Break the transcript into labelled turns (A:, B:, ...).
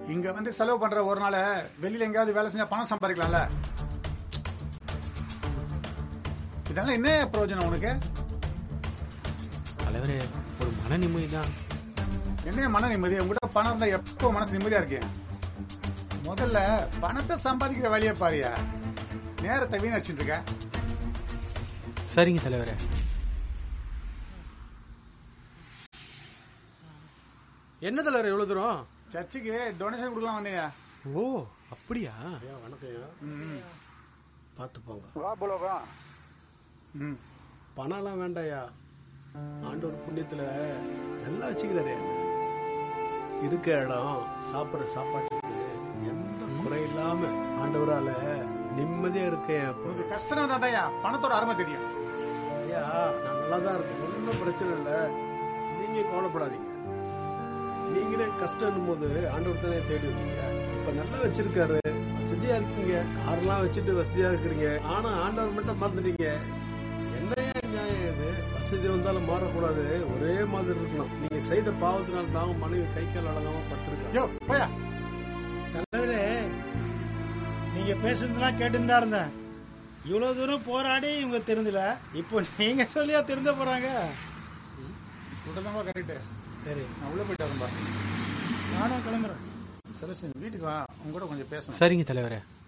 A: இங்க வந்து செலவு பண்ற ஒரு நாள் வெளியில எங்கேயாவது வேலை செஞ்சா பணம் சம்பாதிக்கலாம்ல இதெல்லாம் என்ன பிரயோஜனம் உனக்கு
B: தலைவரே ஒரு மன நிம்மதி தான்
A: என்ன மன நிம்மதி உங்ககிட்ட பணம் இருந்தா எப்போ மனசு நிம்மதியா இருக்கு முதல்ல பணத்தை சம்பாதிக்கிற வழியை பாரியா நேரத்தை வீணடிச்சுட்டு இருக்க
B: சரிங்க தலைவரே என்ன தலைவர் எவ்வளவு தூரம்
A: சர்ச்சுக்கு டொனேஷன் கொடுக்கலாம் வந்தீங்க
B: ஓ அப்படியா
C: ஐயா வணக்கம் ஐயா
A: ம்.
C: பார்த்து போங்க
A: வா புலோகம் ம்
C: பணம்லாம் வேண்டாம்யா ஆண்டவர் புண்ணியத்துல நல்லா வச்சுக்கிறாரு என்ன இருக்க இடம் சாப்பிட்ற சாப்பாட்டுக்கு எந்த குறை இல்லாம ஆண்டவரால நிம்மதியா இருக்கேன் அப்போ
A: உனக்கு கஷ்டம் தான்யா பணத்தோட அருமை தெரியும்
C: ஐயா நான் நல்லா தான் இருக்கேன் ஒன்றும் பிரச்சனை இல்லை நீங்க கவலைப்படாதீங்க நீங்களே கஷ்டம் போது ஆண்டவர் தானே தேடி வந்தீங்க இப்ப நல்லா வச்சிருக்காரு வசதியா இருக்கீங்க கார்லாம் வச்சுட்டு வசதியா இருக்கிறீங்க ஆனா ஆண்டவர் மட்டும் மறந்துட்டீங்க என்னையா நியாயம் இது வசதி வந்தாலும் மாறக்கூடாது ஒரே மாதிரி இருக்கணும் நீங்க செய்த பாவத்தினால தான் உங்க மனைவி கை கால் அடங்காம பட்டிருக்காங்க
A: யோ போயா
D: தலைவரே நீங்க பேசுனதுலாம் கேட்டுன்னு தான் இருந்தேன் இவ்வளவு தூரம் போராடி இவங்க திருந்தல இப்போ நீங்க சொல்லியா திருந்த போறாங்க
A: சொல்றதாம்பா கரெக்டு
D: சரி
A: நான் உள்ள போயிட்டு வரேன்பா
D: நானும் கிளம்புறேன்
A: சரசு வீட்டுக்கு வா உங்க கூட கொஞ்சம் பேசணும்
B: சரிங்க தலைவரே